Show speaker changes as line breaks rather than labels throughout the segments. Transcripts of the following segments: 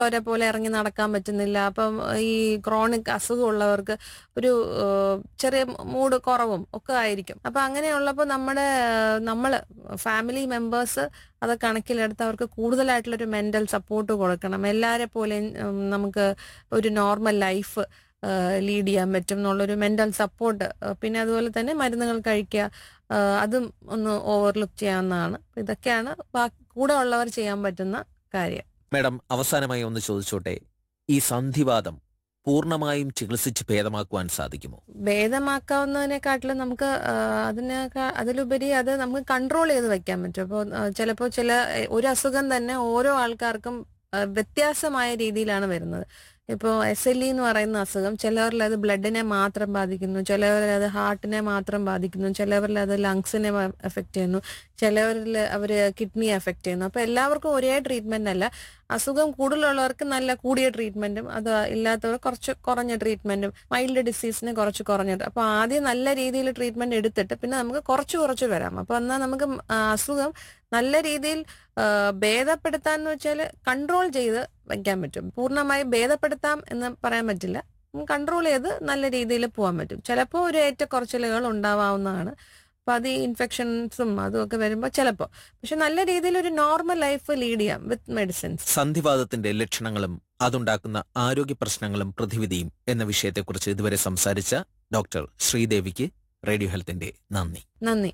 അവരെ പോലെ ഇറങ്ങി നടക്കാൻ പറ്റുന്നില്ല അപ്പം ഈ ക്രോണിക് അസുഖമുള്ളവർക്ക് ഒരു ഏഹ്, ചെറിയ മൂഡ് കുറവും ഒക്കെ ആയിരിക്കും അപ്പൊ അങ്ങനെയുള്ളപ്പോൾ നമ്മുടെ നമ്മൾ ഫാമിലി മെമ്പേഴ്സ് അത് കണക്കിലെടുത്ത് അവർക്ക് കൂടുതലായിട്ടുള്ളൊരു മെന്റൽ സപ്പോർട്ട് കൊടുക്കണം എല്ലാരെ പോലെയും ഉം, നമുക്ക് ഒരു നോർമൽ ലൈഫ് ലീഡ് ചെയ്യാൻ പറ്റും എന്നുള്ളൊരു മെന്റൽ സപ്പോർട്ട് പിന്നെ അതുപോലെ തന്നെ മരുന്നുകൾ കഴിക്കുക ആ, അതും ഒന്ന് ഓവർലുക്ക് ചെയ്യാവുന്നതാണ് ഇതൊക്കെയാണ് ബാക്കി കൂടെ ഉള്ളവർ ചെയ്യാൻ പറ്റുന്ന കാര്യം
മാഡം അവസാനമായി ഒന്ന് ചോദിച്ചോട്ടെ ഈ സന്ധിവാദം പൂർണ്ണമായും ചികിത്സിച്ച് ഭേദമാക്കുവാൻ സാധിക്കുമോ
ഭേദമാക്കാവുന്നതിനെക്കാട്ടിലും നമുക്ക് ആ, അതിനേക്കാ അതിലുപരി അത് നമുക്ക് കൺട്രോൾ ചെയ്ത് വെക്കാൻ പറ്റും അപ്പോൾ ചിലപ്പോൾ ചില ഒരു അസുഖം തന്നെ ഓരോ ആൾക്കാർക്കും ആ, വ്യത്യാസമായ രീതിയിലാണ് വരുന്നത് ഇപ്പോൾ എസ് എൽ ഇ എന്ന് പറയുന്ന അസുഖം ചിലവരിൽ അത് ബ്ലഡിനെ മാത്രം ബാധിക്കുന്നു ചിലവരിൽ അത് ഹാർട്ടിനെ മാത്രം ബാധിക്കുന്നു ചിലവരിൽ അത് ലങ്സിനെ എഫക്റ്റ് ചെയ്യുന്നു ചിലവരിൽ അവർ കിഡ്നി എഫക്റ്റ് ചെയ്യുന്നു അപ്പോൾ എല്ലാവർക്കും ഒരേ ട്രീറ്റ്മെന്റ് അല്ല അസുഖം കൂടുതലുള്ളവർക്ക് നല്ല കൂടിയ ട്രീറ്റ്മെന്റും അത് ഇല്ലാത്തവർ കുറച്ച് കുറഞ്ഞ ട്രീറ്റ്മെന്റും മൈൽഡ് ഡിസീസിന് കുറച്ച് കുറഞ്ഞത് അപ്പോൾ ആദ്യം നല്ല രീതിയിൽ ട്രീറ്റ്മെന്റ് എടുത്തിട്ട് പിന്നെ നമുക്ക് കുറച്ച് കുറച്ച് വരാം അപ്പോൾ എന്നാൽ നമുക്ക് ആ അസുഖം നല്ല രീതിയിൽ ആ, ഭേദപ്പെടുത്താൻ എന്ന് വെച്ചാൽ കൺട്രോൾ ചെയ്ത് വയ്ക്കാൻ പറ്റും പൂർണ്ണമായി ഭേദപ്പെടുത്താം എന്ന് പറയാൻ പറ്റില്ല കൺട്രോൾ ചെയ്ത് നല്ല രീതിയിൽ പോകാൻ പറ്റും ചിലപ്പോൾ ഒരു ഏറ്റക്കുറച്ചിലുകൾ ഉണ്ടാവാവുന്നതാണ് അപ്പൊ അത് ഈ ഇൻഫെക്ഷൻസും അതും ഒക്കെ വരുമ്പോൾ ചിലപ്പോൾ പക്ഷെ നല്ല രീതിയിൽ ഒരു നോർമൽ ലൈഫ് ലീഡ് ചെയ്യാം വിത്ത് മെഡിസിൻസ്
സന്ധിവാദത്തിന്റെ ലക്ഷണങ്ങളും അതുണ്ടാക്കുന്ന ആരോഗ്യ പ്രശ്നങ്ങളും പ്രതിവിധിയും എന്ന വിഷയത്തെക്കുറിച്ച് ഇതുവരെ സംസാരിച്ച ഡോക്ടർ ശ്രീദേവിക്ക് റേഡിയോ ഹെൽത്തിന്റെ നന്ദി
നന്ദി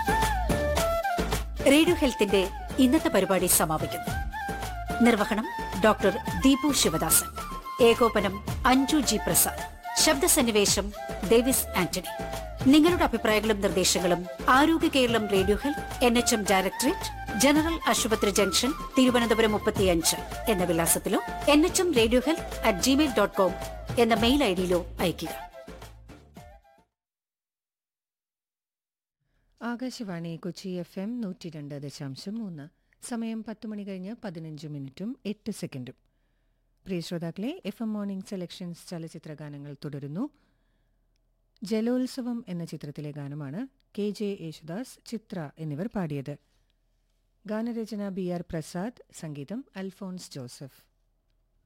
റേഡിയോ ഹെൽത്തിന്റെ ഇന്നത്തെ പരിപാടി സമാപിക്കുന്നു നിർവഹണം ഡോക്ടർ ദീപു ശിവദാസൻ ഏകോപനം അഞ്ജു ജി പ്രസാദ് ശബ്ദസന്നിവേശം ഡേവിസ് ആന്റണി നിങ്ങളുടെ അഭിപ്രായങ്ങളും നിർദ്ദേശങ്ങളും Arogya Keralam radio health N H M directorate general ആശുപത്രി ജംഗ്ഷൻ തിരുവനന്തപുരം മുപ്പത്തിയഞ്ച് എന്ന വിലാസത്തിലോ N H M radio health at Gmail dot com എന്ന മെയിൽ ഐ ഡിയിലോ അയയ്ക്കുക
ആകാശവാണി കൊച്ചി എഫ് എം നൂറ്റി രണ്ട് ദശാംശം മൂന്ന് സമയം പത്ത് മണി കഴിഞ്ഞ് പതിനഞ്ച് മിനിറ്റും എട്ട് സെക്കൻഡും പ്രിയ ശ്രോതാക്കളെ എഫ് എം മോർണിംഗ് സെലക്ഷൻസ് ചലച്ചിത്ര ഗാനങ്ങൾ തുടരുന്നു ജലോത്സവം എന്ന ചിത്രത്തിലെ ഗാനമാണ് കെ ജെ യേശുദാസ് ചിത്ര എന്നിവർ പാടിയത് ഗാനരചന ബി ആർ പ്രസാദ് സംഗീതം അൽഫോൺസ് ജോസഫ്